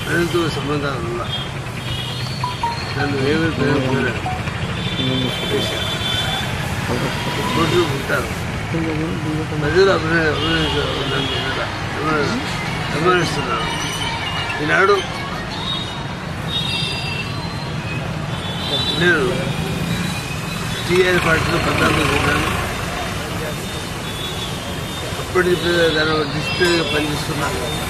ప్రజలతో సంబంధాలు ఉన్నా నన్ను ఏమీ ప్రయోజనం కోట్లు ఉంటారు ప్రజలు అభినయ అభిమానిస్తున్నారు ఈనాడు నేను టీఆర్ పార్టీలో పద్నాలుగు ఉన్నాను అప్పటి దాని డిస్ప్లేగా పనిచేస్తున్నా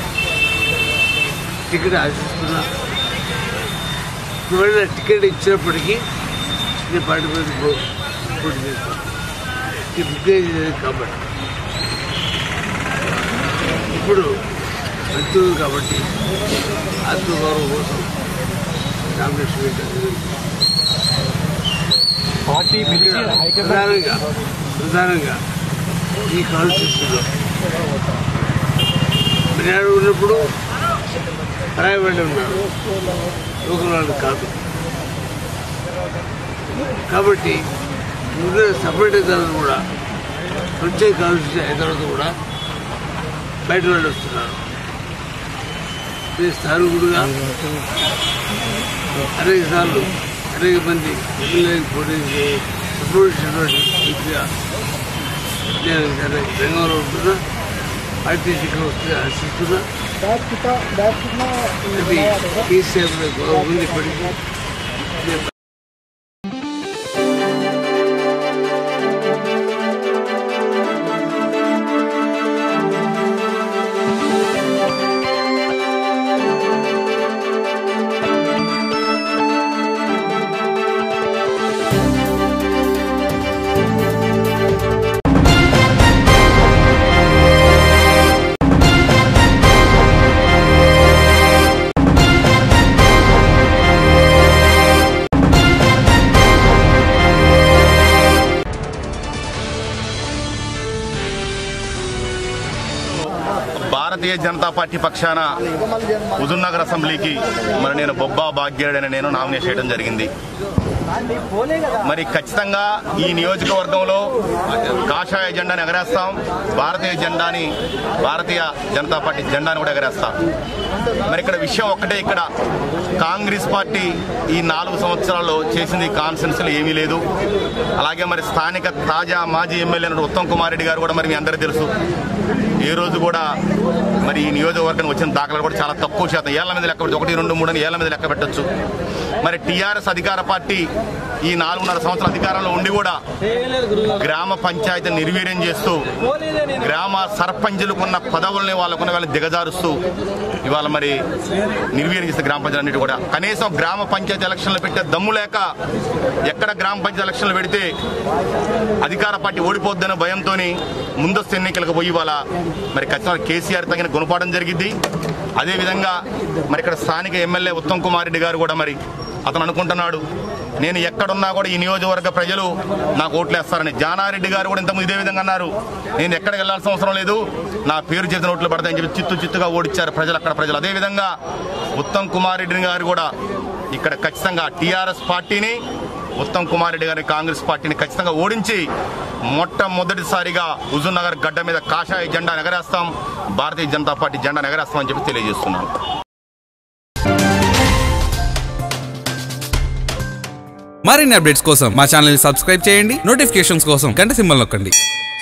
టికెట్ ఆశిస్తున్నా ఒకవేళ టికెట్ ఇచ్చినప్పటికీ నేను పార్టీ మీద పో- పోటీ చేస్తాను ఇది బుక్ చేయలేదు కాబట్టి ఇప్పుడు మంత్రులు కాబట్టి ఆత్మగౌరవం కోసం నామినేషన్ వేయడం పార్టీ పిలిచి హైకమాండ్ ప్రధానంగా ప్రధానంగా ఈ కాన్స్టిట్యూషన్లో మీరు ఉన్నప్పుడు ప్రైవేట్ ఉన్నారు లోకల్ వాళ్ళు కాదు కాబట్టి ముందు సపరేట్ తర్వాత కూడా ప్రత్యేక కాన్స్టిట్యూషన్ అయిన తర్వాత కూడా బయట వాళ్ళు వస్తున్నారు నేను స్థానికుడుగా అనేక సార్లు అనేక మంది ఎమ్మెల్యేకి పోటీ సపోర్ట్ చేసినటువంటి వ్యక్తిగా నేను సరే బెంగళూరు ఉంటున్నా పార్టీ టికెట్ వస్తే ఆశిస్తున్నా అది కేసీఆర్ మీద గౌరవం ఉంది ఇప్పటికీ నేను భారతీయ జనతా పార్టీ పక్షాన హుజూర్నగర్ అసెంబ్లీకి మరి నేను బొబ్బా భాగ్యుడు అని నేను నామినేట్ చేయడం జరిగింది మరి ఖచ్చితంగా ఈ నియోజకవర్గంలో కాషాయ జెండాని ఎగరేస్తాం భారతీయ జెండాని భారతీయ జనతా పార్టీ జెండాని కూడా ఎగరేస్తాం మరి ఇక్కడ విషయం ఒక్కటే ఇక్కడ కాంగ్రెస్ పార్టీ ఈ నాలుగు సంవత్సరాల్లో చేసింది కాన్సెన్స్లు ఏమీ లేదు అలాగే మరి స్థానిక తాజా మాజీ ఎమ్మెల్యే అయిన ఉత్తమ్ కుమార్ రెడ్డి గారు కూడా మరి మీ అందరికీ తెలుసు ఏ రోజు కూడా మరి ఈ నియోజకవర్గం వచ్చిన దాఖలాలు కూడా చాలా తక్కువ శాతం ఏళ్ల మీద లెక్క పెట్టచ్చు ఒకటి రెండు మూడు అని ఏళ్ల మీద లెక్క పెట్టచ్చు మరి టీఆర్ఎస్ అధికార పార్టీ ఈ నాలుగున్నర సంవత్సరాల అధికారంలో ఉండి కూడా గ్రామ పంచాయతీ నిర్వీర్యం చేస్తూ గ్రామ సర్పంచులకున్న పదవుల్ని వాళ్ళకున్న వాళ్ళని దిగజారుస్తూ ఇవాళ మరి నిర్వీర్యం చేస్తే గ్రామ పంచాయతీ అన్నిటి కూడా కనీసం గ్రామ పంచాయతీ ఎలక్షన్లు పెట్టే దమ్ము లేక ఎక్కడ గ్రామ పంచాయతీ ఎలక్షన్లు పెడితే అధికార పార్టీ ఓడిపోద్దనే భయంతో ముందస్తు ఎన్నికలకు పోయి ఇవాళ మరి ఖచ్చితంగా కేసీఆర్ తగిన గుణపాఠం జరిగింది అదేవిధంగా మరి ఇక్కడ స్థానిక ఎమ్మెల్యే ఉత్తమ్ కుమార్ రెడ్డి గారు కూడా మరి అతను అనుకుంటున్నాడు నేను ఎక్కడున్నా కూడా ఈ నియోజకవర్గ ప్రజలు నాకు ఓట్లేస్తారని జానారెడ్డి గారు కూడా ఇంతకుముందు ఇదే విధంగా అన్నారు నేను ఎక్కడికి వెళ్లాల్సిన అవసరం లేదు నా పేరు చేసిన ఓట్లు పడతాయని చెప్పి చిత్తు చిత్తుగా ఓడిచ్చారు ప్రజలు అక్కడ ప్రజలు అదేవిధంగా ఉత్తమ్ కుమార్ రెడ్డి గారు కూడా ఇక్కడ ఖచ్చితంగా టీఆర్ఎస్ పార్టీని ఉత్తమ్ కుమార్ రెడ్డి గారిని కాంగ్రెస్ పార్టీని ఖచ్చితంగా ఓడించి మొట్టమొదటిసారిగా హుజూర్ నగర్ గడ్డ మీద కాషాయ జెండా ఎగరేస్తాం భారతీయ జనతా పార్టీ జెండా ఎగరేస్తామని చెప్పి తెలియజేస్తున్నాను మరిన్ని అప్డేట్స్ కోసం మా ఛానల్ సబ్స్క్రైబ్ చేయండి నోటిఫికేషన్స్ కోసం గంట సింబల్ నొక్కండి